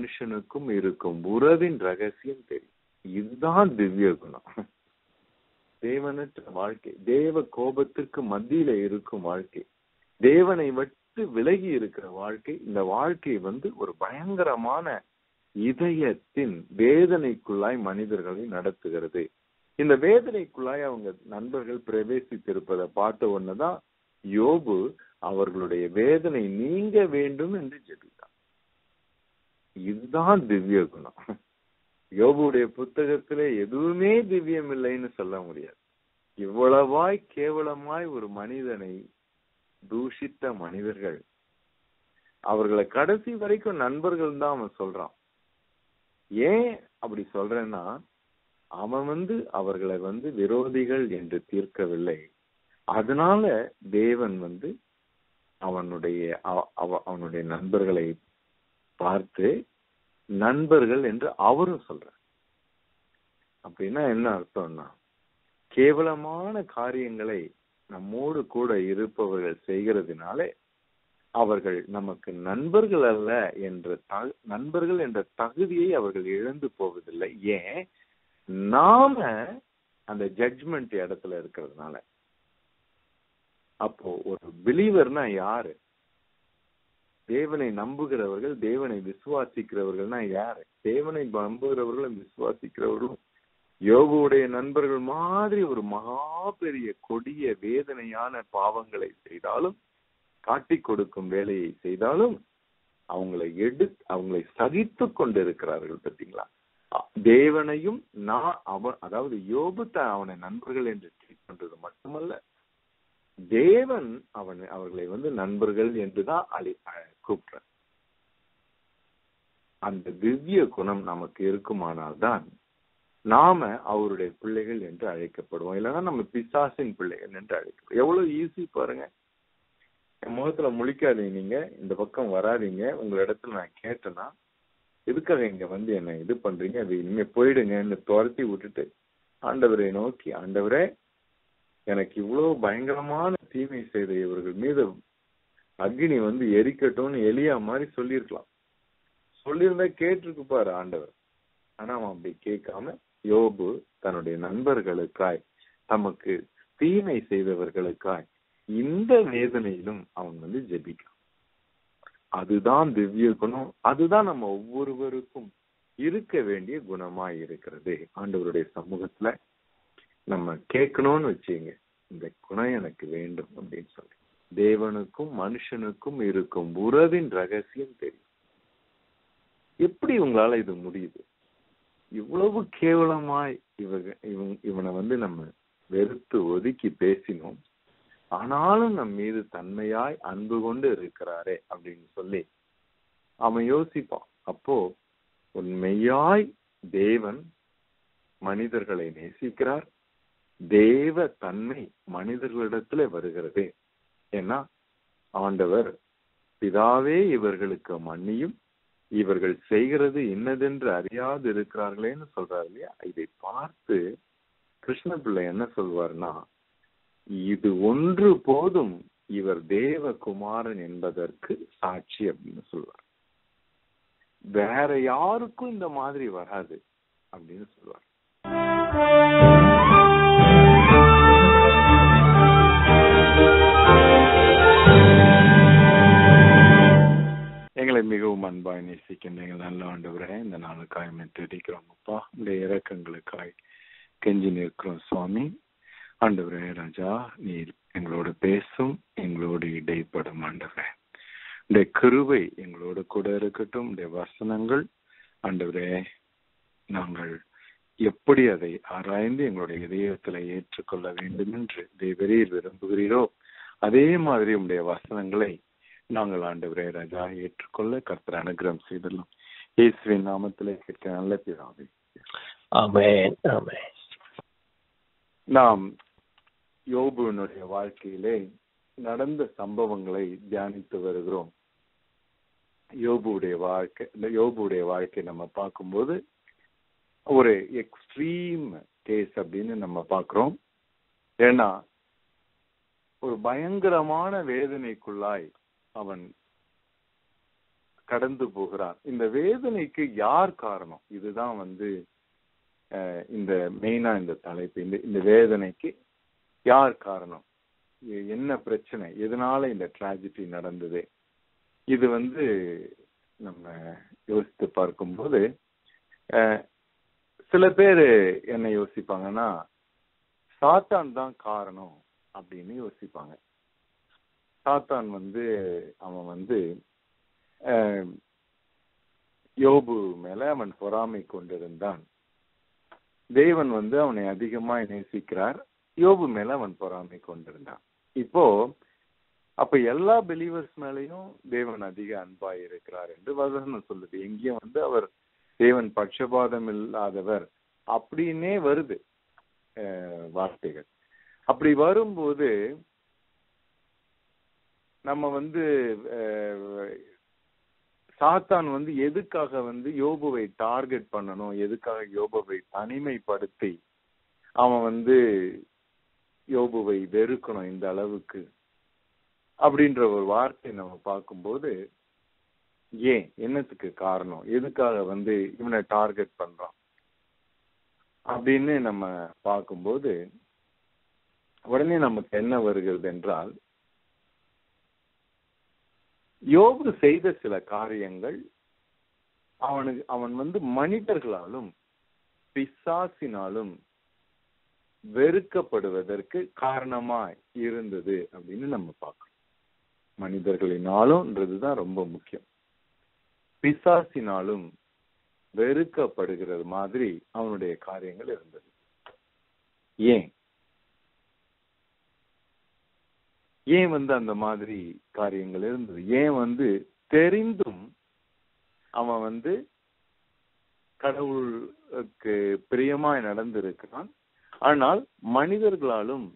மனுஷனுக்கும் இருக்கும் உறவின் ரகசியம் தெரியும் இதுதான் திவ்ய குணம் தேவனற்ற வாழ்க்கை தேவ கோபத்திற்கு மத்தியில இருக்கும் வாழ்க்கை தேவனை விட்டு விலகி இருக்கிற வாழ்க்கை இந்த வாழ்க்கை வந்து ஒரு பயங்கரமான இதயத்தின் வேதனைக்குள்ளாய் மனிதர்களை நடத்துகிறது இந்த வேதனைக்குள்ளாய் அவங்க நண்பர்கள் பிரவேசித்திருப்பதை பார்த்த உடனேதான் யோபு அவர்களுடைய வேதனை நீங்க வேண்டும் என்று ஜெபித்தார் இதுதான் திவ்ய குணம் யோபுடைய புத்தகத்திலே எதுவுமே திவ்யம் இல்லைன்னு சொல்ல முடியாது இவ்வளவாய் கேவலமாய் ஒரு மனிதனை தூஷித்த மனிதர்கள் அவர்களை கடைசி வரைக்கும் நண்பர்கள் தான் அவன் சொல்றான் ஏன் அப்படி சொல்றேன்னா அவன் வந்து அவர்களை வந்து விரோதிகள் என்று தீர்க்கவில்லை அதனால தேவன் வந்து அவனுடைய அவனுடைய நண்பர்களை பார்த்து நண்பர்கள் என்று அவரும் சொல்றார் அப்படின்னா என்ன அர்த்தம்னா கேவலமான காரியங்களை நம்மோடு கூட இருப்பவர்கள் செய்கிறதுனாலே அவர்கள் நமக்கு நண்பர்கள் அல்ல என்ற நண்பர்கள் என்ற தகுதியை அவர்கள் இழந்து போவதில்லை ஏன் நாம அந்த ஜட்ஜ்மெண்ட் இடத்துல இருக்கிறதுனால அப்போ ஒரு பிலீவர்னா யாரு தேவனை நம்புகிறவர்கள் தேவனை விசுவாசிக்கிறவர்கள்னா யாரு தேவனை நம்புகிறவர்களும் விசுவாசிக்கிறவர்களும் யோகுவுடைய நண்பர்கள் மாதிரி ஒரு மகா பெரிய கொடிய வேதனையான பாவங்களை செய்தாலும் காட்டிக் கொடுக்கும் வேலையை செய்தாலும் அவங்களை எடு அவங்களை சகித்து கொண்டு இருக்கிறார்கள் பார்த்தீங்களா தேவனையும் நான் அவன் அதாவது யோபு அவனை நண்பர்கள் என்று ட்ரீட் பண்றது மட்டுமல்ல தேவன் அவன் அவர்களை வந்து நண்பர்கள் என்றுதான் அழி கூப்பிடுற அந்த திவ்ய குணம் நமக்கு இருக்குமானால் தான் நாம அவருடைய பிள்ளைகள் என்று அழைக்கப்படுவோம் இல்லைன்னா நம்ம பிசாசின் பிள்ளைகள் என்று அழைக்கப்படுவோம் எவ்வளவு ஈஸி பாருங்க என் முகத்துல முழிக்காதீங்க நீங்க இந்த பக்கம் வராதீங்க உங்க இடத்துல நான் கேட்டேன்னா எதுக்காக இங்க வந்து என்ன இது பண்றீங்க அது இனிமே போயிடுங்கன்னு துரத்தி விட்டுட்டு ஆண்டவரை நோக்கி ஆண்டவரே எனக்கு இவ்வளவு பயங்கரமான தீமை செய்த இவர்கள் மீது அக்னி வந்து எரிக்கட்டும்னு எலியா மாதிரி சொல்லியிருக்கலாம் சொல்லியிருந்தா கேட்டிருக்கு பாரு ஆண்டவர் ஆனா அவன் அப்படி கேட்காம யோபு தன்னுடைய நண்பர்களுக்காய் தமக்கு தீமை செய்தவர்களுக்காய் இந்த வேதனையிலும் அவன் வந்து ஜெபிக்கிறான் அதுதான் திவ்ய குணம் அதுதான் நம்ம ஒவ்வொருவருக்கும் இருக்க வேண்டிய குணமாய் இருக்கிறது ஆண்டவருடைய சமூகத்துல நம்ம கேட்கணும்னு வச்சுங்க இந்த குணம் எனக்கு வேண்டும் அப்படின்னு சொல்லி தேவனுக்கும் மனுஷனுக்கும் இருக்கும் உறவின் ரகசியம் தெரியும் எப்படி உங்களால இது முடியுது இவ்வளவு கேவலமாய் இவங்க இவன் இவனை வந்து நம்ம வெறுத்து ஒதுக்கி பேசினோம் ஆனாலும் நம் மீது தன்மையாய் அன்பு கொண்டு இருக்கிறாரே அப்படின்னு சொல்லி அவன் யோசிப்பான் அப்போ உண்மையாய் தேவன் மனிதர்களை நேசிக்கிறார் தேவ தன்மை மனிதர்களிடத்துல வருகிறது ஏன்னா ஆண்டவர் பிதாவே இவர்களுக்கு மன்னியும் இவர்கள் செய்கிறது இன்னதென்று அறியாது இருக்கிறார்களேன்னு சொல்றாரு இல்லையா இதை பார்த்து கிருஷ்ண பிள்ளை என்ன சொல்வார்னா இது ஒன்று போதும் இவர் தேவகுமாரன் என்பதற்கு சாட்சி அப்படின்னு சொல்வார் வேற யாருக்கும் இந்த மாதிரி வராது அப்படின்னு சொல்வார் எங்களை மிகவும் அன்பாய் நேசிக்கின்ற எங்கள் நல்ல ஆண்டவரே இந்த நாளுக்காய் துதிக்கிறோம் அப்பா இந்த இறக்கங்களுக்காய் கெஞ்சி நிற்கிறோம் சுவாமி ஆண்டவரே ராஜா நீர் எங்களோடு பேசும் எங்களோடு இடைப்படும் ஆண்டவரே இந்த கிருவை எங்களோடு கூட இருக்கட்டும் இந்த வசனங்கள் ஆண்டவரே நாங்கள் எப்படி அதை ஆராய்ந்து எங்களுடைய இதயத்துல ஏற்றுக்கொள்ள வேண்டும் என்று தேவரீர் விரும்புகிறீரோ அதே மாதிரி உடைய வசனங்களை நாங்கள் ஆண்டவரே ராஜா ஏற்றுக்கொள்ள கர்த்தர் அனுகிரகம் செய்துள்ளோம் இயேசுவின் நாமத்திலே கேட்க நல்ல பிதாவே ஆமென் ஆமென் நாம் யோபுவினுடைய வாழ்க்கையிலே நடந்த சம்பவங்களை தியானித்து வருகிறோம் யோபுடைய வாழ்க்கை இந்த யோபுடைய வாழ்க்கை நம்ம பார்க்கும்போது ஒரு எக்ஸ்ட்ரீம் கேஸ் அப்படின்னு நம்ம பார்க்கிறோம் ஏன்னா ஒரு பயங்கரமான வேதனைக்குள்ளாய் அவன் கடந்து போகிறார் இந்த வேதனைக்கு யார் காரணம் இதுதான் வந்து அஹ், இந்த மெயினா இந்த தலைப்பு இந்த இந்த வேதனைக்கு யார் காரணம் எ- என்ன பிரச்சனை எதனால இந்த டிராஜடி நடந்தது இது வந்து நம்ம யோசித்து பார்க்கும்போது அஹ், சில பேர் என்ன யோசிப்பாங்கன்னா சாத்தான் தான் காரணம் அப்படின்னு யோசிப்பாங்க சாத்தான் வந்து அவன் வந்து அஹ், யோபு மேல அவன் பொறாமை கொண்டிருந்தான் தேவன் வந்து அவனை அதிகமாய் நேசிக்கிறார் யோபு மேல அவன் பொறாமை கொண்டிருந்தான் இப்போ அப்ப எல்லா பிலீவர்ஸ் மேலயும் தேவன் அதிக அன்பாய் இருக்கிறார் என்று வசனம் சொல்லுது எங்கேயும் வந்து அவர் தேவன் பட்சபாதம் இல்லாதவர் அப்படின்னே வருது அஹ், வார்த்தைகள் அப்படி வரும்போது நம்ம வந்து அஹ், சாத்தான் வந்து எதுக்காக வந்து யோபுவை டார்கெட் பண்ணணும் எதுக்காக யோபுவை தனிமைப்படுத்தி அவன் வந்து யோபுவை வெறுக்கணும் இந்த அளவுக்கு அப்படின்ற ஒரு வார்த்தை நம்ம பார்க்கும்போது ஏன் என்னத்துக்கு காரணம் எதுக்காக வந்து இவனை டார்கெட் பண்றான் அப்படின்னு நம்ம பார்க்கும்போது உடனே நமக்கு என்ன வருகிறது என்றால் யோபு செய்த சில காரியங்கள் அவனுக்கு அவன் வந்து மனிதர்களாலும் பிசாசினாலும் வெறுக்கப்படுவதற்கு காரணமா இருந்தது அப்படின்னு நம்ம பார்க்கணும் மனிதர்களினாலும்ன்றதுதான் ரொம்ப முக்கியம் பிசாசினாலும் வெறுக்கப்படுகிறது மாதிரி அவனுடைய காரியங்கள் இருந்தது ஏன் ஏன் வந்து அந்த மாதிரி காரியங்கள் இருந்தது ஏன் வந்து தெரிந்தும் அவன் வந்து கடவுளுக்கு பிரியமாய் நடந்திருக்கிறான் ஆனால் மனிதர்களாலும்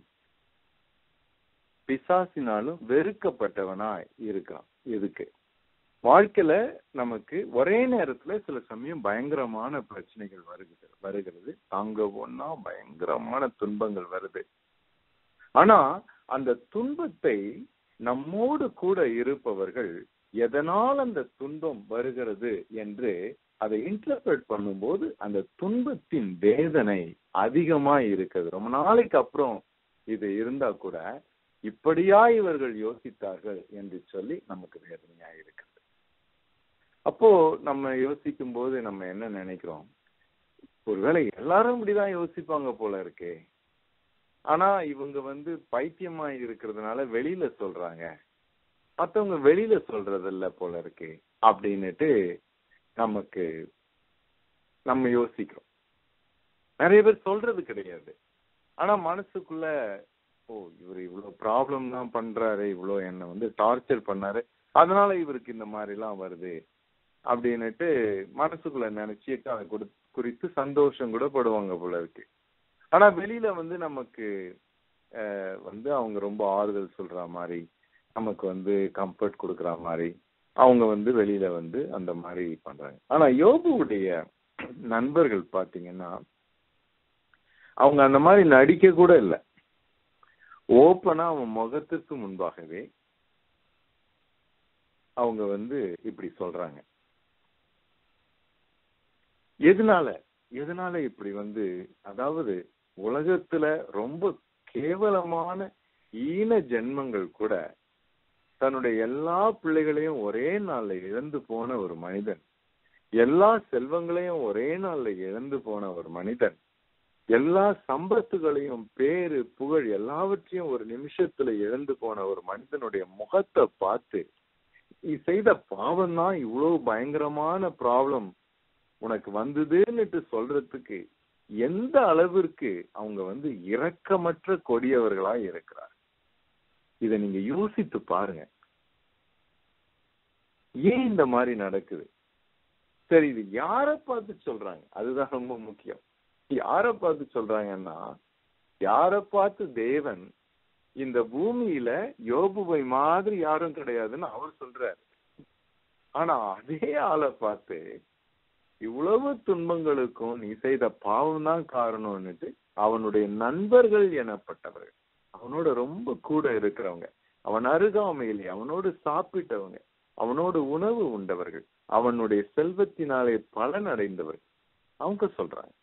பிசாசினாலும் வெறுக்கப்பட்டவனாய் இருக்கான் எதுக்கு வாழ்க்கையில நமக்கு ஒரே நேரத்துல சில சமயம் பயங்கரமான பிரச்சனைகள் வருகிறது வருகிறது தாங்க ஒன்னா பயங்கரமான துன்பங்கள் வருது ஆனா அந்த துன்பத்தை நம்மோடு கூட இருப்பவர்கள் எதனால் அந்த துன்பம் வருகிறது என்று அதை இன்டர்பிரட் பண்ணும்போது அந்த துன்பத்தின் வேதனை அதிகமா இருக்கிறது ரொம்ப நாளைக்கு அப்புறம் இது இருந்தா கூட இப்படியா இவர்கள் யோசித்தார்கள் என்று சொல்லி நமக்கு வேதனையா இருக்கிறது அப்போ நம்ம யோசிக்கும் போது நம்ம என்ன நினைக்கிறோம் ஒருவேளை எல்லாரும் இப்படிதான் யோசிப்பாங்க போல இருக்கே ஆனா இவங்க வந்து பைத்தியமா இருக்கிறதுனால வெளியில சொல்றாங்க மத்தவங்க வெளியில சொல்றது இல்ல போல இருக்கு அப்படின்னுட்டு நமக்கு நம்ம யோசிக்கிறோம் நிறைய பேர் சொல்றது கிடையாது ஆனா மனசுக்குள்ள ஓ இவர் இவ்வளவு ப்ராப்ளம் தான் பண்றாரு இவ்வளவு என்ன வந்து டார்ச்சர் பண்ணாரு அதனால இவருக்கு இந்த மாதிரி எல்லாம் வருது அப்படின்னுட்டு மனசுக்குள்ள நினைச்சிட்டு அதை குடு- குறித்து சந்தோஷம் கூட படுவாங்க போல இருக்கு ஆனா வெளியில வந்து நமக்கு அஹ், வந்து அவங்க ரொம்ப ஆறுதல் சொல்ற மாதிரி நமக்கு வந்து கம்ஃபர்ட் கொடுக்குற மாதிரி அவங்க வந்து வெளியில வந்து அந்த மாதிரி பண்றாங்க ஆனா யோபுவுடைய நண்பர்கள் பாத்தீங்கன்னா அவங்க அந்த மாதிரி நடிக்க கூட இல்லை ஓப்பனா அவன் முகத்துக்கு முன்பாகவே அவங்க வந்து இப்படி சொல்றாங்க எதனால எதனால இப்படி வந்து அதாவது உலகத்துல ரொம்ப கேவலமான ஈன ஜென்மங்கள் கூட தன்னுடைய எல்லா பிள்ளைகளையும் ஒரே நாள்ல இழந்து போன ஒரு மனிதன் எல்லா செல்வங்களையும் ஒரே நாள்ல இழந்து போன ஒரு மனிதன் எல்லா சம்பத்துகளையும் பேரு புகழ் எல்லாவற்றையும் ஒரு நிமிஷத்துல இழந்து போன ஒரு மனிதனுடைய முகத்தை பார்த்து நீ செய்த பாவம் தான் இவ்வளவு பயங்கரமான ப்ராப்ளம் உனக்கு வந்ததுன்னுட்டு சொல்றதுக்கு எந்த அளவிற்கு அவங்க வந்து இரக்கமற்ற கொடியவர்களா இருக்கிறார் இத நீங்க யோசித்து பாருங்க ஏன் இந்த மாதிரி நடக்குது சரி இது யார பார்த்து சொல்றாங்க அதுதான் ரொம்ப முக்கியம் யார பார்த்து சொல்றாங்கன்னா யார பார்த்து தேவன் இந்த பூமியில யோபுவை மாதிரி யாரும் கிடையாதுன்னு அவர் சொல்றாரு ஆனா அதே ஆளை பார்த்து இவ்வளவு துன்பங்களுக்கும் நீ செய்த பாவம் தான் காரணம்னுட்டு அவனுடைய நண்பர்கள் எனப்பட்டவர்கள் அவனோட ரொம்ப கூட இருக்கிறவங்க அவன் அருகாமையிலே அவனோடு சாப்பிட்டவங்க அவனோடு உணவு உண்டவர்கள் அவனுடைய செல்வத்தினாலே பலன் அடைந்தவர்கள் அவங்க சொல்றாங்க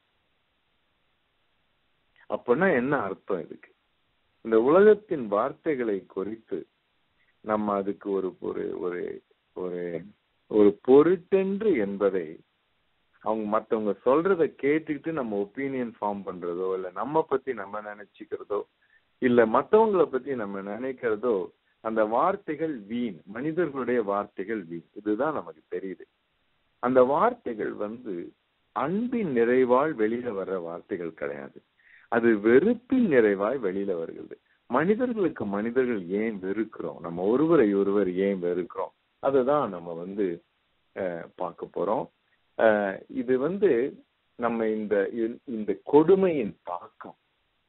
அப்படின்னா என்ன அர்த்தம் இதுக்கு இந்த உலகத்தின் வார்த்தைகளை குறித்து நம்ம அதுக்கு ஒரு ஒரு ஒரு ஒரு ஒரு பொருட்டென்று என்பதை அவங்க மத்தவங்க சொல்றத கேட்டுக்கிட்டு நம்ம ஒப்பீனியன் ஃபார்ம் பண்றதோ இல்ல நம்ம பத்தி நம்ம நினைச்சுக்கிறதோ இல்ல மத்தவங்கள பத்தி நம்ம நினைக்கிறதோ அந்த வார்த்தைகள் வீண் மனிதர்களுடைய வார்த்தைகள் வீண் இதுதான் நமக்கு தெரியுது அந்த வார்த்தைகள் வந்து அன்பின் நிறைவால் வெளியில வர்ற வார்த்தைகள் கிடையாது அது வெறுப்பின் நிறைவாய் வெளியில வருகிறது மனிதர்களுக்கு மனிதர்கள் ஏன் வெறுக்கிறோம் நம்ம ஒருவரை ஒருவர் ஏன் வெறுக்கிறோம் அதுதான் நம்ம வந்து பார்க்க போறோம் இது வந்து நம்ம இந்த இந்த கொடுமையின் தாக்கம்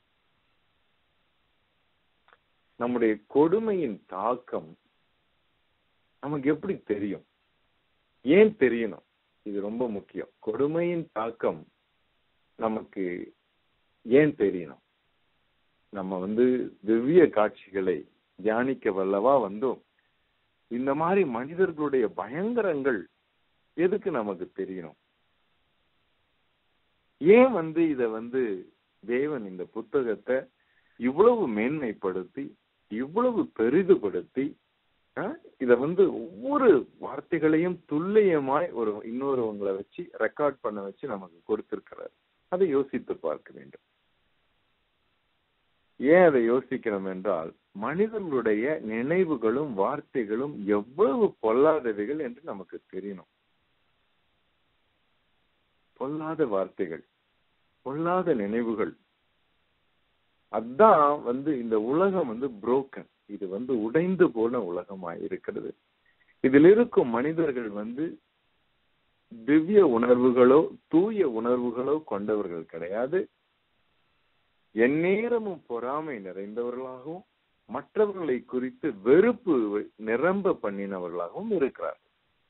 நம்முடைய கொடுமையின் தாக்கம் நமக்கு எப்படி தெரியும் ஏன் தெரியணும் இது ரொம்ப முக்கியம் கொடுமையின் தாக்கம் நமக்கு ஏன் தெரியணும் நம்ம வந்து திவ்ய காட்சிகளை தியானிக்க வல்லவா வந்தோம் இந்த மாதிரி மனிதர்களுடைய பயங்கரங்கள் எதுக்கு நமக்கு தெரியணும் ஏன் வந்து இத வந்து தேவன் இந்த புத்தகத்தை இவ்வளவு மேன்மைப்படுத்தி இவ்வளவு பெரிதுபடுத்தி இத வந்து ஒவ்வொரு வார்த்தைகளையும் துல்லியமாய் ஒரு இன்னொருவங்களை வச்சு ரெக்கார்ட் பண்ண வச்சு நமக்கு கொடுத்திருக்கிறார் அதை யோசித்து பார்க்க வேண்டும் ஏன் அதை யோசிக்கணும் என்றால் மனிதர்களுடைய நினைவுகளும் வார்த்தைகளும் எவ்வளவு பொல்லாதவைகள் என்று நமக்கு தெரியணும் பொல்லாத வார்த்தைகள் பொல்லாத நினைவுகள் அதான் வந்து இந்த உலகம் வந்து புரோக்கன் இது வந்து உடைந்து போன உலகமாய் இருக்கிறது இதில் இருக்கும் மனிதர்கள் வந்து திவ்ய உணர்வுகளோ தூய உணர்வுகளோ கொண்டவர்கள் கிடையாது எந்நேரமும் பொறாமை நிறைந்தவர்களாகவும் மற்றவர்களை குறித்து வெறுப்பு நிரம்ப பண்ணினவர்களாகவும் இருக்கிறார்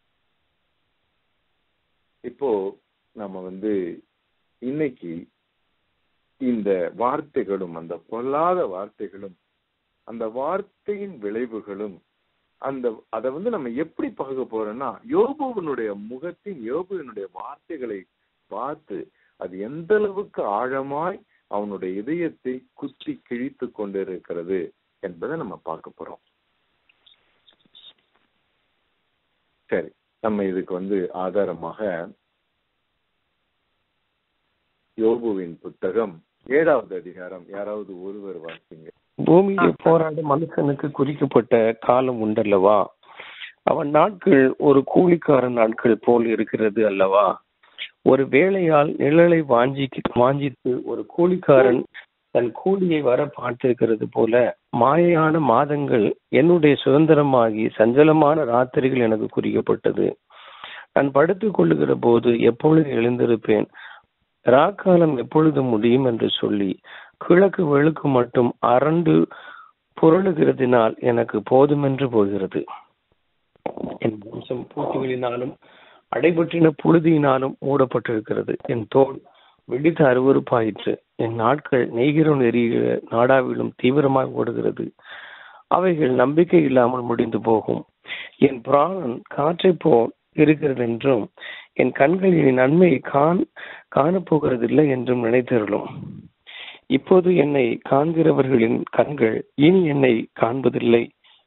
இப்போ நம்ம வந்து இன்னைக்கு இந்த வார்த்தைகளும் அந்த பொல்லாத வார்த்தைகளும் அந்த வார்த்தையின் விளைவுகளும் அந்த அதை வந்து நம்ம எப்படி பார்க்க போறோம்னா யோபுவனுடைய முகத்தின் யோபுவனுடைய வார்த்தைகளை பார்த்து அது எந்த அளவுக்கு ஆழமாய் அவனுடைய இதயத்தை குத்தி கிழித்து கொண்டிருக்கிறது என்பதை நம்ம பார்க்க போறோம் சரி நம்ம இதுக்கு வந்து ஆதாரமாக யோபுவின் புத்தகம் ஏழாவது அதிகாரம் யாராவது ஒருவர் வாசிங்க பூமியை போராட மனுஷனுக்கு குறிக்கப்பட்ட காலம் உண்டல்லவா அவன் நாட்கள் ஒரு கூலிக்காரன் நாட்கள் போல் இருக்கிறது அல்லவா ஒரு வேலையால் நிழலை வாஞ்சி வாஞ்சித்து ஒரு கூலிக்காரன் தன் கூலியை வர பார்த்திருக்கிறது போல மாயையான மாதங்கள் என்னுடைய சுதந்திரமாகி சஞ்சலமான ராத்திரிகள் எனக்கு குறிக்கப்பட்டது நான் படுத்துக் கொள்ளுகிற போது எப்பொழுது எழுந்திருப்பேன் ராக்காலம் எப்பொழுது முடியும் என்று சொல்லி கிழக்கு வெளுக்கு மட்டும் அரண்டு புரளுகிறதினால் எனக்கு போதுமென்று போகிறது என் வம்சம் பூச்சிகளினாலும் அடைபற்றின புழுதியினாலும் மூடப்பட்டிருக்கிறது என் தோல் வெடித்து அருவறுப்பாயிற்று என் நாட்கள் நெய்கிறோன் எரிகிற நாடாவிலும் தீவிரமாக ஓடுகிறது அவைகள் நம்பிக்கை இல்லாமல் முடிந்து போகும் என் பிராணன் காற்றை போல் இருக்கிறது என்றும் என் கண்களின் நன்மையை காண் காணப்போகிறதில்லை என்றும் நினைத்தருளும் இப்போது என்னை காண்கிறவர்களின் கண்கள் இனி என்னை காண்பதில்லை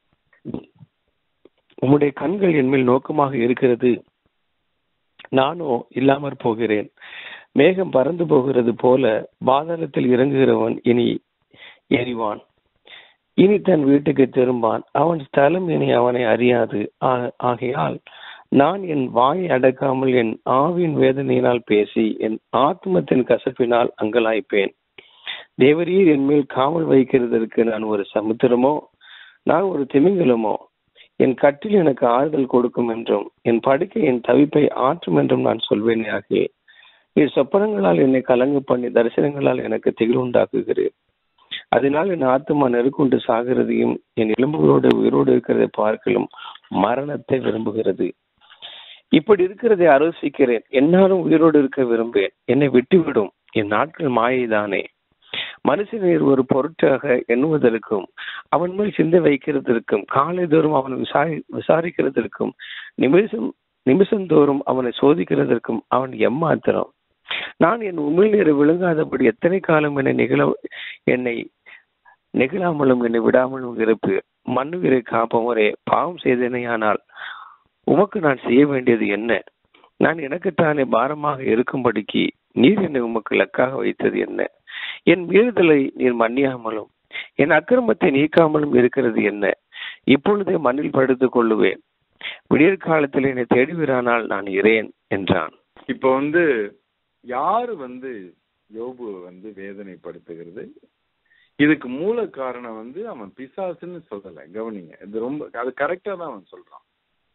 உம்முடைய கண்கள் என்மேல் நோக்கமாக இருக்கிறது நானோ இல்லாமற் போகிறேன் மேகம் பறந்து போகிறது போல பாதாளத்தில் இறங்குகிறவன் இனி எறிவான் இனி தன் வீட்டுக்கு திரும்பான் அவன் ஸ்தலம் இனி அவனை அறியாது ஆகையால் நான் என் வாயை அடக்காமல் என் ஆவின் வேதனையினால் பேசி என் ஆத்மத்தின் கசப்பினால் அங்கலாய்ப்பேன் தேவரீர் என் மேல் காவல் வைக்கிறதற்கு நான் ஒரு சமுத்திரமோ நான் ஒரு திமிங்கலமோ என் கட்டில் எனக்கு ஆறுதல் கொடுக்கும் என்றும் என் படுக்கை என் தவிப்பை ஆற்றும் என்றும் நான் சொல்வேனே ஆகியே நீ சொப்பனங்களால் என்னை கலங்கு பண்ணி தரிசனங்களால் எனக்கு திகில் உண்டாக்குகிறேன் அதனால் என் ஆத்மா நெருக்கொண்டு சாகிறதையும் என் எலும்புகளோடு உயிரோடு இருக்கிறதை பார்க்கலும் மரணத்தை விரும்புகிறது இப்படி இருக்கிறதை ஆலோசிக்கிறேன் என்னாலும் உயிரோடு இருக்க விரும்பேன் என்னை விட்டுவிடும் என் நாட்கள் மாயைதானே மனுஷனை ஒரு பொருட்டாக எண்ணுவதற்கும் அவன் மேல் சிந்தை வைக்கிறதற்கும் காலை தோறும் அவனை விசாரி விசாரிக்கிறதற்கும் நிமிஷம் நிமிஷந்தோறும் அவனை சோதிக்கிறதற்கும் அவன் எம்மாத்திரம் நான் என் உமிழ்நீரை விழுங்காதபடி எத்தனை காலம் என்னை நிகழ என்னை நெகிழாமலும் என்னை விடாமலும் இருப்பு மண்ணுயிரை காப்பவரே பாவம் செய்தேனையானால் உமக்கு நான் செய்ய வேண்டியது என்ன நான் எனக்குத்தானே பாரமாக இருக்கும்படிக்கு நீர் என்னை உமக்கு லக்காக வைத்தது என்ன என் மீறுதலை நீர் மன்னியாமலும் என் அக்கிரமத்தை நீக்காமலும் இருக்கிறது என்ன இப்பொழுதே மண்ணில் படுத்துக் கொள்ளுவேன் விடியற் காலத்தில் என்னை தேடுவீரானால் நான் இரேன் என்றான் இப்போ வந்து யாரு வந்து யோபு வந்து வேதனைப்படுத்துகிறது இதுக்கு மூல காரணம் வந்து அவன் பிசாசுன்னு சொல்லல கவனிங்க இது ரொம்ப அது கரெக்டா தான் அவன் சொல்றான்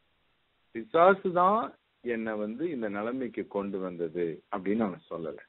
பிசாசு தான் என்னை வந்து இந்த நிலைமைக்கு கொண்டு வந்தது அப்படின்னு அவன் சொல்லல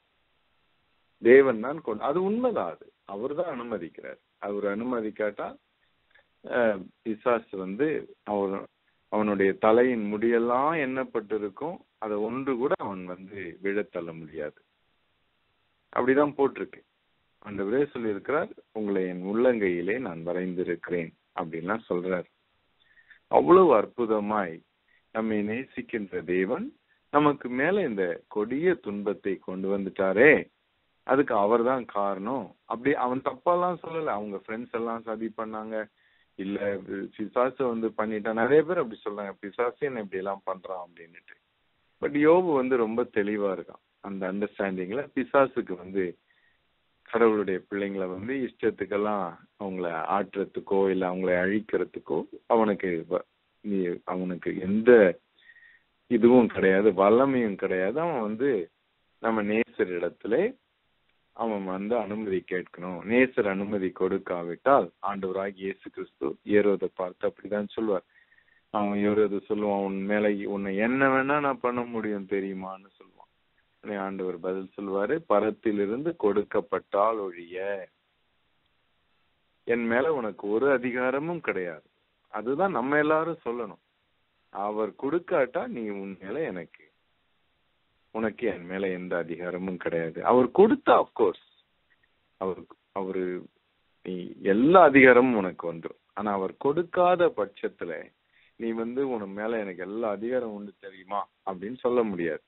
தேவன் தான் கொண்டு அது உண்மைதான் அது அவர் தான் அனுமதிக்கிறார் அவர் அனுமதிக்காட்டா அஹ், பிசாசு வந்து அவர் அவனுடைய தலையின் முடியெல்லாம் எண்ணப்பட்டிருக்கும் அதை ஒன்று கூட அவன் வந்து விழத்தள்ள முடியாது அப்படிதான் போட்டிருக்கு ஆண்டவரே சொல்லியிருக்கிறார் உங்களை என் உள்ளங்கையிலே நான் வரைந்திருக்கிறேன் அப்படின்லாம் சொல்றார் அவ்வளவு அற்புதமாய் நம்மை நேசிக்கின்ற தேவன் நமக்கு மேல இந்த கொடிய துன்பத்தை கொண்டு வந்துட்டாரே அதுக்கு அவர்தான் காரணம் அப்படி அவன் தப்பாலாம் சொல்லல அவங்க ஃப்ரெண்ட்ஸ் எல்லாம் சதி பண்ணாங்க இல்ல பிசாசு வந்து பண்ணிட்டான் நிறைய பேர் அப்படி சொல்றாங்க பிசாசு என்ன இப்படி எல்லாம் பண்றான் அப்படின்னுட்டு பட் யோபு வந்து ரொம்ப தெளிவா இருக்கான் அந்த அண்டர்ஸ்டாண்டிங்ல பிசாசுக்கு வந்து கடவுளுடைய பிள்ளைங்களை வந்து இஷ்டத்துக்கெல்லாம் அவங்கள ஆட்டுறதுக்கோ இல்ல அவங்கள அழிக்கிறதுக்கோ அவனுக்கு வ- நீ அவனுக்கு எந்த இதுவும் கிடையாது வல்லமையும் கிடையாது அவன் வந்து நம்ம நேசர் இடத்துல அவன் வந்து அனுமதி கேட்கணும் நேசர் அனுமதி கொடுக்காவிட்டால் ஆண்டவராக இயேசு கிறிஸ்து ஏரோதை பார்த்து அப்படிதான் சொல்வார் அவன் ஏரோது சொல்லுவான் உன் மேல உன்னை என்ன வேணா நான் பண்ண முடியும் தெரியுமான்னு சொல்லுவான் உடனே ஆண்டவர் பதில் சொல்வாரு பரத்திலிருந்து கொடுக்கப்பட்டால் ஒழிய என் மேல உனக்கு ஒரு அதிகாரமும் கிடையாது அதுதான் நம்ம எல்லாரும் சொல்லணும் அவர் கொடுக்காட்டா நீ உன் மேல எனக்கு உனக்கு என் மேல எந்த அதிகாரமும் கிடையாது அவர் கொடுத்தா அப்கோர்ஸ் அவர் அவரு நீ எல்லா அதிகாரமும் உனக்கு வந்துரும் ஆனா அவர் கொடுக்காத பட்சத்துல நீ வந்து உன் மேல எனக்கு எல்லா அதிகாரம் உண்டு தெரியுமா அப்படின்னு சொல்ல முடியாது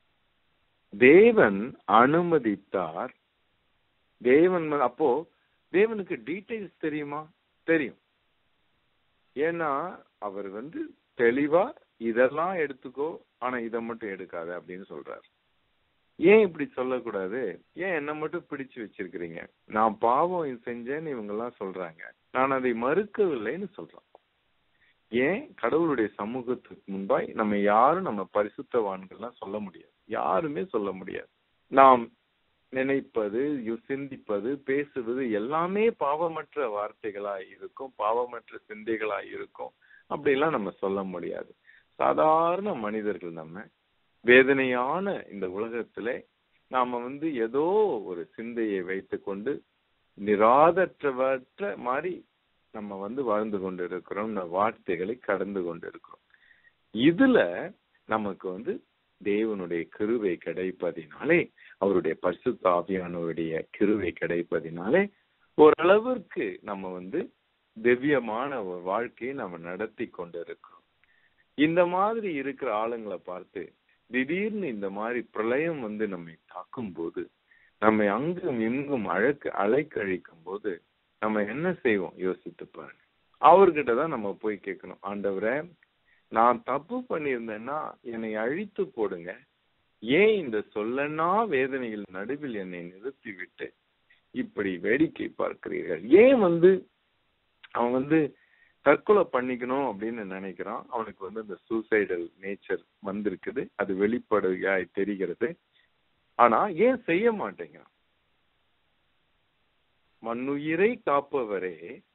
தேவன் அனுமதித்தார் தேவன் வந்து- அப்போ தேவனுக்கு டீடைல்ஸ் தெரியுமா தெரியும் ஏன்னா அவர் வந்து தெளிவா இதெல்லாம் எடுத்துக்கோ ஆனா இதை மட்டும் எடுக்காத அப்படின்னு சொல்றாரு ஏன் இப்படி சொல்லக்கூடாது ஏன் என்ன மட்டும் பிடிச்சு வச்சிருக்கிறீங்க நான் பாவம் செஞ்சேன்னு இவங்க எல்லாம் சொல்றாங்க நான் அதை மறுக்கவில்லைன்னு சொல்றான் ஏன் கடவுளுடைய சமூகத்துக்கு முன்பாய் நம்ம யாரும் நம்ம பரிசுத்தவான்கள்லாம் சொல்ல முடியாது யாருமே சொல்ல முடியாது நாம் நினைப்பது யு- சிந்திப்பது பேசுவது எல்லாமே பாவமற்ற வார்த்தைகளா இருக்கும் பாவமற்ற சிந்தைகளா இருக்கும் அப்படிலாம் நம்ம சொல்ல முடியாது சாதாரண மனிதர்கள் நம்ம வேதனையான இந்த உலகத்திலே நாம வந்து ஏதோ ஒரு சிந்தையை வைத்துக்கொண்டு நிராதற்றவற்ற மாதிரி நம்ம வந்து வாழ்ந்து கொண்டு இருக்கிறோம் இந்த வார்த்தைகளை கடந்து கொண்டு இருக்கிறோம் இதுல நமக்கு வந்து தேவனுடைய கிருவை கிடைப்பதினாலே அவருடைய பரிசுத்த ஆவியானவருடைய கிருவை கிடைப்பதினாலே ஓரளவிற்கு நம்ம வந்து திவ்யமான ஒரு வாழ்க்கையை நம்ம நடத்தி கொண்டு இருக்கிறோம் இந்த மாதிரி இருக்கிற ஆளுங்களை பார்த்து திடீர்னு இந்த மாதிரி பிரளயம் வந்து நம்மை தாக்கும் போது நம்மை அங்கும் இங்கும் அழைக்க அலைக்கழிக்கும் போது நம்ம என்ன செய்வோம் யோசித்து பாருங்க அவர்கிட்ட தான் நம்ம போய் கேட்கணும் ஆண்டவரே நான் தப்பு பண்ணியிருந்தேன்னா என்னை அழித்து போடுங்க ஏன் இந்த சொல்லனா வேதனைகள் நடுவில் என்னை நிறுத்தி விட்டு இப்படி வேடிக்கை பார்க்கிறீர்கள் ஏன் வந்து அவன் வந்து தற்கொலை பண்ணிக்கணும் அப்படின்னு நினைக்கிறான் அவனுக்கு வந்து இந்த சூசைடல் நேச்சர் வந்திருக்குது அது வெளிப்படையாய் தெரிகிறது ஆனா ஏன் செய்ய மாட்டேங்கிறான் மண்ணுயிரை காப்பவரே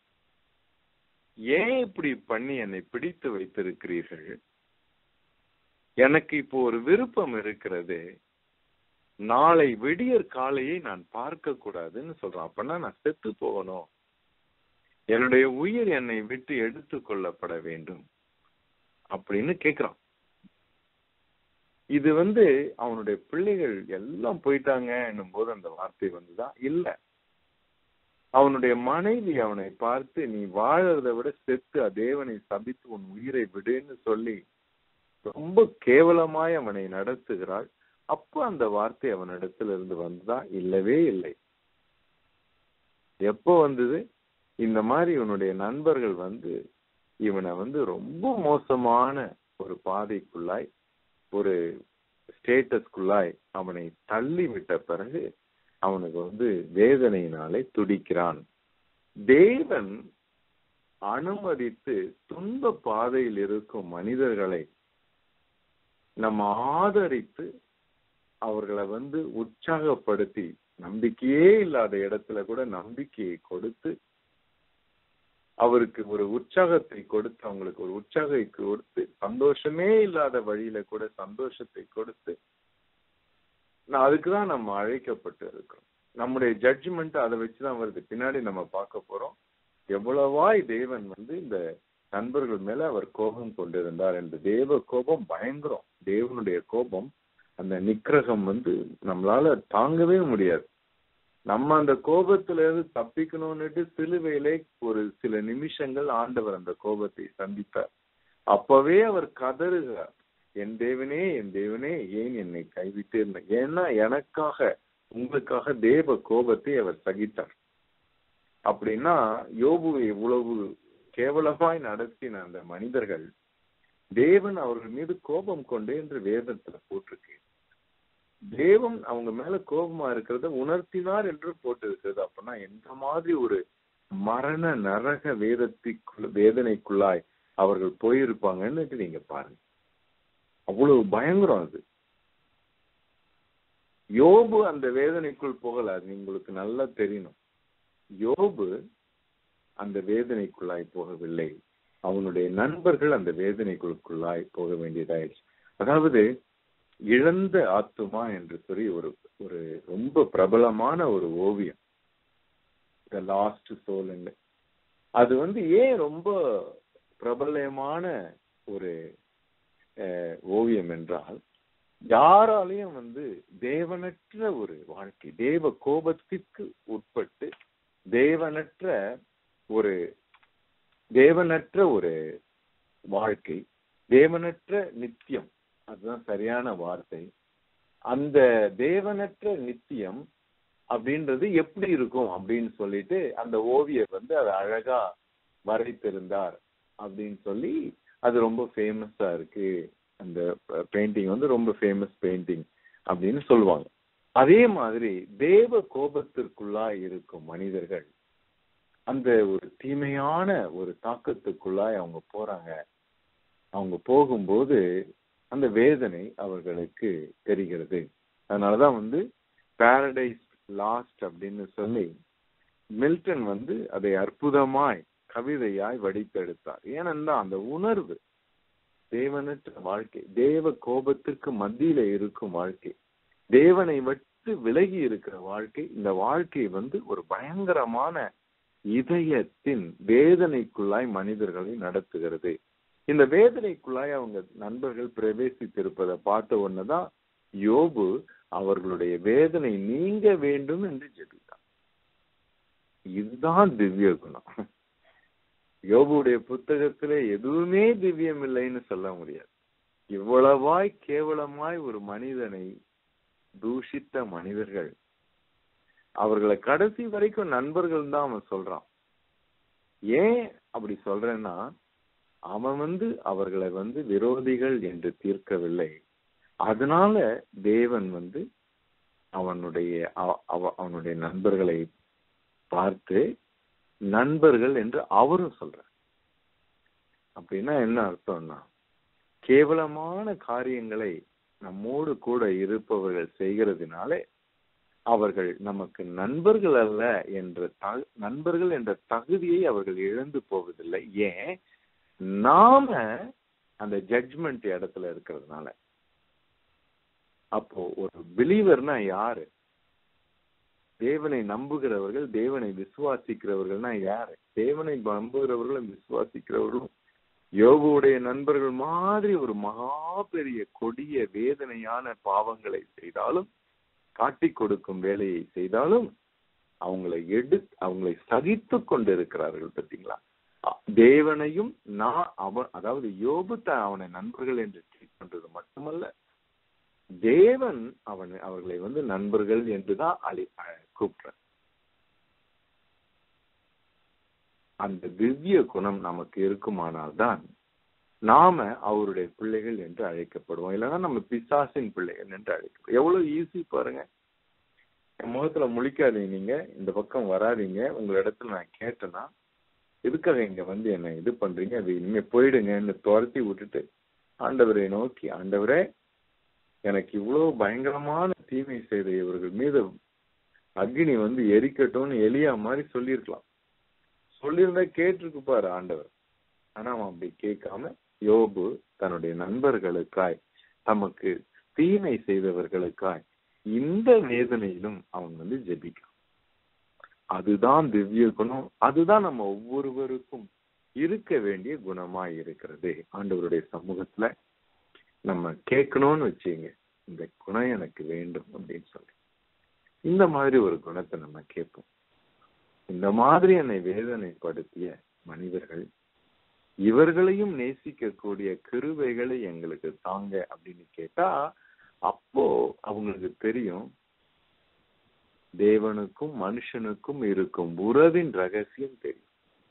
ஏன் இப்படி பண்ணி என்னை பிடித்து வைத்திருக்கிறீர்கள் எனக்கு இப்போ ஒரு விருப்பம் இருக்கிறது நாளை விடியற் காலையை நான் பார்க்க கூடாதுன்னு சொல்றான் அப்பனா நான் செத்து போகணும் என்னுடைய உயிர் என்னை விட்டு எடுத்து கொள்ளப்பட வேண்டும் அப்படின்னு கேக்குறான் இது வந்து அவனுடைய பிள்ளைகள் எல்லாம் போயிட்டாங்க என்னும் போது அந்த வார்த்தை வந்துதான் இல்ல அவனுடைய மனைவி அவனை பார்த்து நீ வாழறதை விட செத்து தேவனை சபித்து உன் உயிரை விடுன்னு சொல்லி ரொம்ப கேவலமாய் அவனை நடத்துகிறாள் அப்ப அந்த வார்த்தை அவனிடத்துல இருந்து வந்ததா இல்லவே இல்லை எப்போ வந்தது இந்த மாதிரி இவனுடைய நண்பர்கள் வந்து இவனை வந்து ரொம்ப மோசமான ஒரு பாதைக்குள்ளாய் ஒரு ஸ்டேட்டஸ்குள்ளாய் அவனை தள்ளி விட்ட பிறகு அவனுக்கு வந்து வேதனையினாலே துடிக்கிறான் தேவன் அனுமதித்து துன்ப பாதையில் இருக்கும் மனிதர்களை நம்ம ஆதரித்து அவர்களை வந்து உற்சாகப்படுத்தி நம்பிக்கையே இல்லாத இடத்துல கூட நம்பிக்கையை கொடுத்து அவருக்கு ஒரு உற்சாகத்தை கொடுத்து அவங்களுக்கு ஒரு உற்சாகத்தை கொடுத்து சந்தோஷமே இல்லாத வழியில கூட சந்தோஷத்தை கொடுத்து நான் அதுக்குதான் நம்ம அழைக்கப்பட்டு இருக்கோம் நம்முடைய ஜட்ஜ்மெண்ட் அதை வச்சுதான் வருது பின்னாடி நம்ம பார்க்க போறோம் எவ்வளவாய் தேவன் வந்து இந்த நண்பர்கள் மேல அவர் கோபம் கொண்டிருந்தார் என்று தேவ கோபம் பயங்கரம் தேவனுடைய கோபம் அந்த நிக்கிரகம் வந்து நம்மளால தாங்கவே முடியாது நம்ம அந்த கோபத்துல இருந்து தப்பிக்கணும்னுட்டு சிலுவையிலே ஒரு சில நிமிஷங்கள் ஆண்டவர் அந்த கோபத்தை சந்தித்தார் அப்பவே அவர் கதறுகிறார் என் தேவனே என் தேவனே ஏன் என்னை கைவிட்டு இருந்த ஏன்னா எனக்காக உங்களுக்காக தேவ கோபத்தை அவர் சகித்தார் அப்படின்னா யோபு இவ்வளவு கேவலமாய் நடத்தின அந்த மனிதர்கள் தேவன் அவர்கள் மீது கோபம் கொண்டு என்று வேதத்துல போட்டிருக்கு தேவன் அவங்க மேல கோபமா இருக்கிறத உணர்த்தினார் என்று போட்டு இருக்கிறது அப்படின்னா எந்த மாதிரி ஒரு மரண நரக வேதத்திற்குள் வேதனைக்குள்ளாய் அவர்கள் போயிருப்பாங்கன்னு நீங்க பாருங்க அவ்வளவு பயங்கரம் அது யோபு அந்த வேதனைக்குள் போகல அது உங்களுக்கு நல்லா தெரியணும் யோபு அந்த வேதனைக்குள்ளாய் போகவில்லை அவனுடைய நண்பர்கள் அந்த வேதனைக்குள்ளாய் போக வேண்டியதாயிடுச்சு அதாவது இழந்த ஆத்துமா என்று சொல்லி ஒரு ஒரு ரொம்ப பிரபலமான ஒரு ஓவியம் த லாஸ்ட் சோல் அது வந்து ஏன் ரொம்ப பிரபலமான ஒரு ஓவியம் என்றால் யாராலையும் வந்து தேவனற்ற ஒரு வாழ்க்கை தேவ கோபத்திற்கு உட்பட்டு தேவனற்ற ஒரு தேவனற்ற ஒரு வாழ்க்கை தேவனற்ற நித்தியம் அதுதான் சரியான வார்த்தை அந்த தேவனற்ற நித்தியம் அப்படின்றது எப்படி இருக்கும் அப்படின்னு சொல்லிட்டு அந்த ஓவியர் வந்து அதை அழகா வரைத்திருந்தார் அப்படின்னு சொல்லி அது ரொம்ப ஃபேமஸா இருக்கு அந்த பெயிண்டிங் வந்து ரொம்ப ஃபேமஸ் பெயிண்டிங் அப்படின்னு சொல்லுவாங்க அதே மாதிரி தேவ கோபத்திற்குள்ளாய் இருக்கும் மனிதர்கள் அந்த ஒரு தீமையான ஒரு தாக்கத்துக்குள்ளாய் அவங்க போறாங்க அவங்க போகும்போது அந்த வேதனை அவர்களுக்கு தெரிகிறது அதனாலதான் வந்து பாரடைஸ் லாஸ்ட் அப்படின்னு சொல்லி மில்டன் வந்து அதை அற்புதமாய் கவிதையாய் வடித்தெடுத்தார் ஏனென்றா அந்த உணர்வு தேவனற்ற வாழ்க்கை தேவ கோபத்திற்கு மத்தியில இருக்கும் வாழ்க்கை தேவனை விட்டு விலகி இருக்கிற வாழ்க்கை இந்த வாழ்க்கை வந்து ஒரு பயங்கரமான இதயத்தின் வேதனைக்குள்ளாய் மனிதர்களை நடத்துகிறது இந்த வேதனைக்குள்ளாய் அவங்க நண்பர்கள் பிரவேசித்திருப்பதை பார்த்த உடனேதான் யோபு அவர்களுடைய வேதனை நீங்க வேண்டும் என்று ஜெபித்தான் இதுதான் திவ்ய குணம் யோபுடைய புத்தகத்திலே எதுவுமே திவ்யம் இல்லைன்னு சொல்ல முடியாது இவ்வளவாய் கேவலமாய் ஒரு மனிதனை தூஷித்த மனிதர்கள் அவர்களை கடைசி வரைக்கும் நண்பர்கள் தான் அவன் சொல்றான் ஏன் அப்படி சொல்றேன்னா அவன் வந்து அவர்களை வந்து விரோதிகள் என்று தீர்க்கவில்லை அதனால தேவன் வந்து அவனுடைய அவனுடைய நண்பர்களை பார்த்து நண்பர்கள் என்று அவரும் சொல்றார் அப்படின்னா என்ன அர்த்தம்னா கேவலமான காரியங்களை நம்மோடு கூட இருப்பவர்கள் செய்கிறதுனாலே அவர்கள் நமக்கு நண்பர்கள் அல்ல என்ற நண்பர்கள் என்ற தகுதியை அவர்கள் இழந்து போவதில்லை ஏன் நாம அந்த ஜட்ஜ்மெண்ட் இடத்துல இருக்கிறதுனால அப்போ ஒரு பிலீவர்னா யாரு தேவனை நம்புகிறவர்கள் தேவனை விசுவாசிக்கிறவர்கள்னா யாரு தேவனை நம்புகிறவர்களும் விசுவாசிக்கிறவர்களும் யோகுடைய நண்பர்கள் மாதிரி ஒரு மகா பெரிய கொடிய வேதனையான பாவங்களை செய்தாலும் காட்டி கொடுக்கும் வேலையை செய்தாலும் அவங்களை எடு அவங்களை சகித்து கொண்டிருக்கிறார்கள் பார்த்தீங்களா அ- தேவனையும் நான் அவன் அதாவது யோபு தான் அவனை நண்பர்கள் என்று ட்ரீட் பண்றது மட்டுமல்ல தேவன் அவன் அவர்களை வந்து நண்பர்கள் என்றுதான் அழி அ- கூப்பிடுறார் அந்த திவ்ய குணம் நமக்கு இருக்குமானால் தான் நாம அவருடைய பிள்ளைகள் என்று அழைக்கப்படுவோம் இல்லைன்னா நம்ம பிசாசின் பிள்ளைகள் என்று அழைக்கப்படுவோம் எவ்வளவு ஈஸி பாருங்க என் முகத்துல முழிக்காதீங்க நீங்க இந்த பக்கம் வராதீங்க உங்க இடத்துல நான் கேட்டேன்னா எதுக்காக இங்க வந்து என்ன இது பண்றீங்க அது இனிமே போயிடுங்கன்னு துரத்தி விட்டுட்டு ஆண்டவரை நோக்கி ஆண்டவரே எனக்கு இவ்வளவு பயங்கரமான தீமை செய்த இவர்கள் மீது அக்னி வந்து எரிக்கட்டும்னு எலியா மாதிரி சொல்லியிருக்கலாம் சொல்லியிருந்தா கேட்டிருக்கு பாரு ஆண்டவர் ஆனா அவன் அப்படி கேட்காம யோபு தன்னுடைய நண்பர்களுக்காய் தமக்கு தீமை செய்தவர்களுக்காய் இந்த வேதனையிலும் அவன் வந்து ஜெபிக்கிறான் அதுதான் திவ்ய குணம் அதுதான் நம்ம ஒவ்வொருவருக்கும் இருக்க வேண்டிய குணமாய் இருக்கிறது ஆண்டவருடைய சமூகத்துல நம்ம கேட்கணும்னு வச்சுங்க இந்த குணம் எனக்கு வேண்டும் அப்படின்னு சொல்லி இந்த மாதிரி ஒரு குணத்தை நம்ம கேட்போம் இந்த மாதிரி என்னை வேதனைப்படுத்திய மனிதர்கள் இவர்களையும் நேசிக்கக்கூடிய கிருபைகளை எங்களுக்கு தாங்க அப்படின்னு கேட்டா அப்போ அவங்களுக்கு தெரியும் தேவனுக்கும் மனுஷனுக்கும் இருக்கும் உறவின் ரகசியம் தெரியும்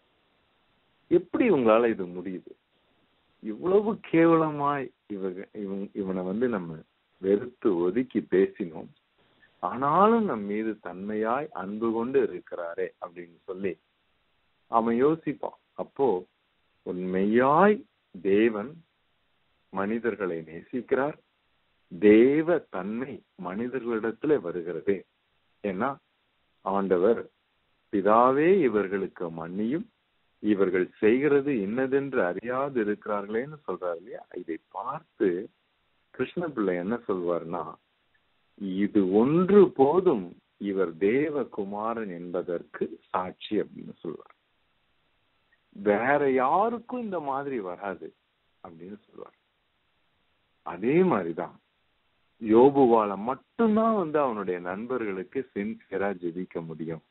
எப்படி உங்களால இது முடியுது இவ்வளவு கேவலமாய் இவங்க இவன் இவனை வந்து நம்ம வெறுத்து ஒதுக்கி பேசினோம் ஆனாலும் நம் மீது தன்மையாய் அன்பு கொண்டு இருக்கிறாரே அப்படின்னு சொல்லி அவன் யோசிப்பான் அப்போ உண்மையாய் தேவன் மனிதர்களை நேசிக்கிறார் தேவ தன்மை மனிதர்களிடத்துல வருகிறது ஏன்னா ஆண்டவர் பிதாவே இவர்களுக்கு மன்னியும் இவர்கள் செய்கிறது இன்னதென்று அறியாது இருக்கிறார்களேன்னு சொல்றாரு இல்லையா இதை பார்த்து கிருஷ்ண பிள்ளை என்ன சொல்வார்னா இது ஒன்று போதும் இவர் தேவகுமாரன் என்பதற்கு சாட்சி அப்படின்னு சொல்வார் வேற யாருக்கும் இந்த மாதிரி வராது அப்படின்னு சொல்லுவார் அதே மாதிரிதான் யோபுவால மட்டும்தான் வந்து அவனுடைய நண்பர்களுக்கு சின்சியரா ஜெபிக்க முடியும்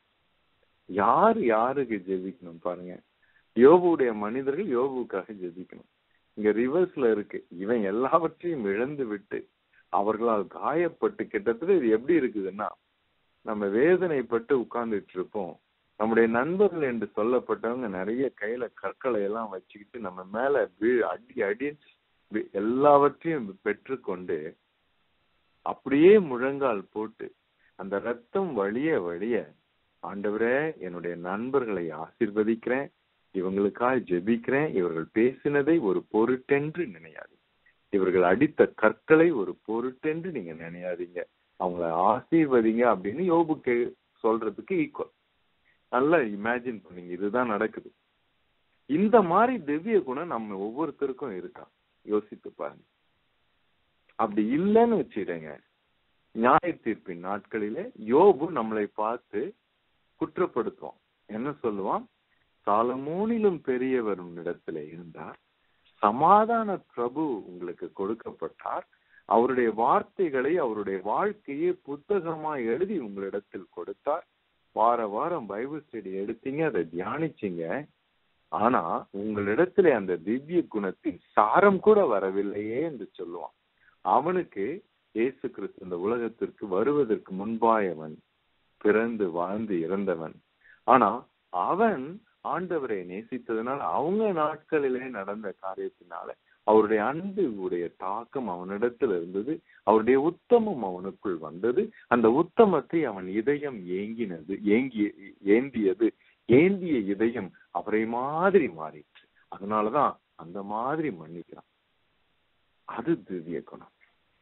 யார் யாருக்கு ஜெபிக்கணும் பாருங்க யோபுடைய மனிதர்கள் யோபுக்காக ஜெபிக்கணும் இங்க ரிவர்ஸ்ல இருக்கு இவன் எல்லாவற்றையும் இழந்து விட்டு அவர்களால் காயப்பட்டு கிட்டத்தட்ட இது எப்படி இருக்குதுன்னா நம்ம வேதனைப்பட்டு உட்கார்ந்துட்டு இருப்போம் நம்முடைய நண்பர்கள் என்று சொல்லப்பட்டவங்க நிறைய கையில கற்களை எல்லாம் வச்சுக்கிட்டு நம்ம மேல வீ- அடி அடி வி- எல்லாவற்றையும் பெற்றுக்கொண்டு அப்படியே முழங்கால் போட்டு அந்த ரத்தம் வழிய வழிய ஆண்டவரே என்னுடைய நண்பர்களை ஆசீர்வதிக்கிறேன் இவங்களுக்காக ஜெபிக்கிறேன் இவர்கள் பேசினதை ஒரு பொருட்டென்று நினையாது இவர்கள் அடித்த கற்களை ஒரு பொருட்டென்று நீங்க நினையாதீங்க அவங்கள ஆசீர்வதிங்க அப்படின்னு யோபுக்கு சொல்றதுக்கு ஈக்குவல் நல்லா இமேஜின் பண்ணீங்க இதுதான் நடக்குது இந்த மாதிரி திவ்ய குணம் நம்ம ஒவ்வொருத்தருக்கும் இருக்கா யோசித்து பாருங்க அப்படி இல்லைன்னு வச்சுடுங்க நியாய தீர்ப்பின் நாட்களிலே யோபு நம்மளை பார்த்து குற்றப்படுத்துவான் என்ன சொல்லுவான் சாலமோனிலும் பெரியவர் உன்னிடத்துல இருந்தார் சமாதான பிரபு உங்களுக்கு கொடுக்கப்பட்டார் அவருடைய வார்த்தைகளை அவருடைய வாழ்க்கையை புத்தகமா எழுதி உங்களிடத்தில் கொடுத்தார் வார வாரம் பைபிள் ஸ்டடி எடுத்தீங்க அதை தியானிச்சீங்க ஆனா உங்களிடத்துல அந்த திவ்ய குணத்தின் சாரம் கூட வரவில்லையே என்று சொல்லுவான் அவனுக்கு இயேசு கிறிஸ்து இந்த உலகத்திற்கு வருவதற்கு முன்பாயவன் பிறந்து வாழ்ந்து இறந்தவன் ஆனா அவன் ஆண்டவரை நேசித்ததுனால அவங்க நாட்களிலே நடந்த காரியத்தினால அவருடைய அன்பு உடைய தாக்கம் அவனிடத்தில் இருந்தது அவருடைய உத்தமம் அவனுக்குள் வந்தது அந்த உத்தமத்தை அவன் இதயம் ஏங்கினது ஏங்கிய ஏந்தியது ஏந்திய இதயம் அவரை மாதிரி மாறிற்று அதனாலதான் அந்த மாதிரி மன்னிக்கிறான் அது திவ்ய குணம்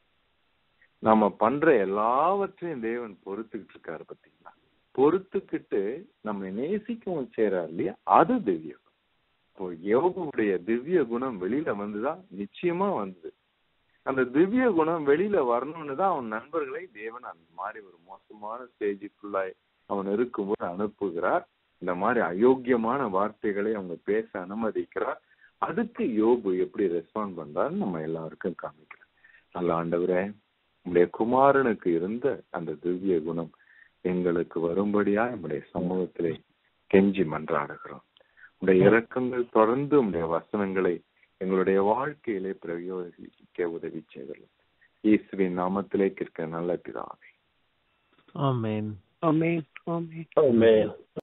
நம்ம பண்ற எல்லாவற்றையும் தேவன் பொறுத்துக்கிட்டு இருக்காரு பாத்தீங்களா பொறுத்துக்கிட்டு நம்ம நேசிக்கவும் செய்யறாரு இல்லையா அது திவ்ய குணம் இப்போ யோகுடைய திவ்ய குணம் வெளியில வந்துதா நிச்சயமா வந்தது அந்த திவ்ய குணம் வெளியில வரணும்னு தான் அவன் நண்பர்களை தேவன் அந்த மாதிரி ஒரு மோசமான ஸ்டேஜுக்குள்ளாய் அவன் இருக்கும்போது அனுப்புகிறார் இந்த மாதிரி அயோக்கியமான வார்த்தைகளை அவங்க பேச அனுமதிக்கிறார் அதுக்கு யோபு எப்படி ரெஸ்பாண்ட் பண்றாருன்னு நம்ம எல்லாருக்கும் காமிக்கிறோம் நல்ல ஆண்டவரே உங்களுடைய குமாரனுக்கு இருந்த அந்த திவ்ய குணம் எங்களுக்கு வரும்படியா நம்முடைய சமூகத்திலே கெஞ்சி மன்றாடுகிறோம் உடைய இரக்கங்கள் தொடர்ந்து உடைய வசனங்களை எங்களுடைய வாழ்க்கையிலே பிரயோகிக்க உதவி செய்தலும் இயேசுவின் நாமத்திலே கேட்க நல்ல பிதாவே Amen. Amen. Amen. Amen.